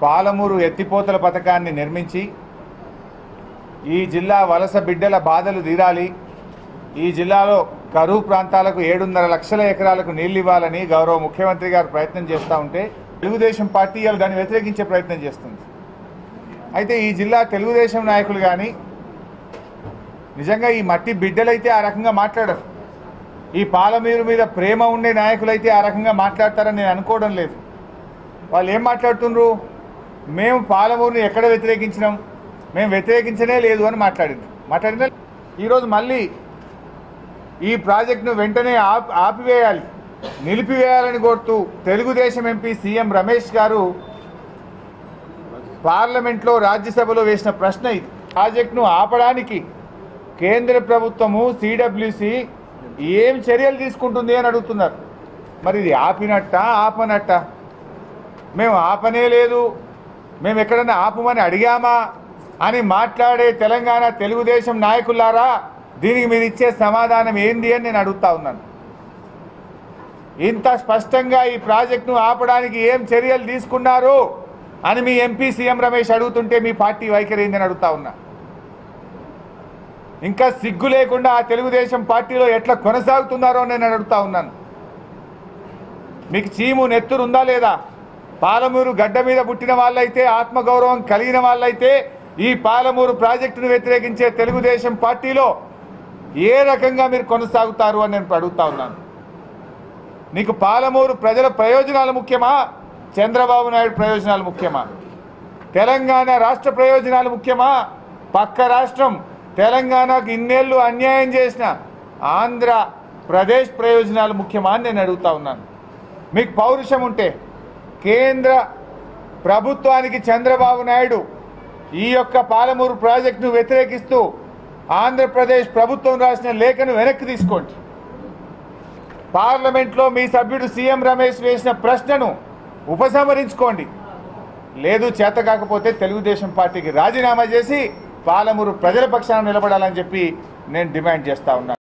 పాలమూరు ఎత్తిపోతల పథకాన్ని నిర్మించి ఈ జిల్లా వలస బిడ్డల బాధలు తీరాలి ఈ జిల్లాలో కరువు ప్రాంతాలకు ఏడున్నర లక్షల ఎకరాలకు నీళ్లు ఇవ్వాలని గౌరవ ముఖ్యమంత్రి గారు ప్రయత్నం చేస్తూ ఉంటే తెలుగుదేశం పార్టీ ఇవాళ దాన్ని వ్యతిరేకించే ప్రయత్నం చేస్తుంది అయితే ఈ జిల్లా తెలుగుదేశం నాయకులు కానీ నిజంగా ఈ మట్టి బిడ్డలైతే ఆ రకంగా మాట్లాడరు ఈ పాలమీరు మీద ప్రేమ ఉండే నాయకులైతే ఆ రకంగా మాట్లాడతారని నేను అనుకోవడం లేదు వాళ్ళు ఏం మాట్లాడుతుండ్రు మేము పాలమూరుని ఎక్కడ వ్యతిరేకించినాం మేము వ్యతిరేకించనే లేదు అని మాట్లాడింది మాట్లాడిందా ఈరోజు మళ్ళీ ఈ ప్రాజెక్టును వెంటనే ఆప్ ఆపివేయాలి నిలిపివేయాలని కోరుతూ తెలుగుదేశం ఎంపీ సీఎం రమేష్ గారు పార్లమెంట్లో రాజ్యసభలో వేసిన ప్రశ్న ఇది ప్రాజెక్టును ఆపడానికి కేంద్ర ప్రభుత్వము సిడబ్ల్యూసి ఏం చర్యలు తీసుకుంటుంది అని అడుగుతున్నారు మరి ఇది ఆపినట్ట ఆపనట్ట మేము ఆపనే లేదు మేము ఎక్కడన్నా ఆపమని అడిగామా అని మాట్లాడే తెలంగాణ తెలుగుదేశం నాయకులారా దీనికి మీరు ఇచ్చే సమాధానం ఏంది అని నేను అడుగుతా ఉన్నాను ఇంత స్పష్టంగా ఈ ప్రాజెక్టును ఆపడానికి ఏం చర్యలు తీసుకున్నారు అని మీ ఎంపీ సీఎం రమేష్ అడుగుతుంటే మీ పార్టీ వైఖరి ఏందని అడుగుతా ఉన్నా ఇంకా సిగ్గు లేకుండా ఆ తెలుగుదేశం పార్టీలో ఎట్లా కొనసాగుతున్నారో నేను అడుగుతా ఉన్నాను మీకు చీము నెత్తురు ఉందా లేదా పాలమూరు గడ్డ మీద పుట్టిన వాళ్ళైతే ఆత్మగౌరవం కలిగిన వాళ్ళైతే ఈ పాలమూరు ప్రాజెక్టును వ్యతిరేకించే తెలుగుదేశం పార్టీలో ఏ రకంగా మీరు కొనసాగుతారు అని నేను అడుగుతా ఉన్నాను నీకు పాలమూరు ప్రజల ప్రయోజనాలు ముఖ్యమా చంద్రబాబు నాయుడు ప్రయోజనాలు ముఖ్యమా తెలంగాణ రాష్ట్ర ప్రయోజనాలు ముఖ్యమా పక్క రాష్ట్రం తెలంగాణకు ఇన్నేళ్ళు అన్యాయం చేసిన ఆంధ్ర ప్రదేశ్ ప్రయోజనాలు ముఖ్యమా అని నేను అడుగుతా ఉన్నాను మీకు పౌరుషం ఉంటే కేంద్ర ప్రభుత్వానికి చంద్రబాబు నాయుడు ఈ యొక్క పాలమూరు ప్రాజెక్టును వ్యతిరేకిస్తూ ఆంధ్రప్రదేశ్ ప్రభుత్వం రాసిన లేఖను వెనక్కి తీసుకోండి పార్లమెంట్లో మీ సభ్యుడు సీఎం రమేష్ వేసిన ప్రశ్నను ఉపసంహరించుకోండి లేదు చేత కాకపోతే తెలుగుదేశం పార్టీకి రాజీనామా చేసి పాలమూరు ప్రజల పక్షాన నిలబడాలని చెప్పి నేను డిమాండ్ చేస్తా ఉన్నాను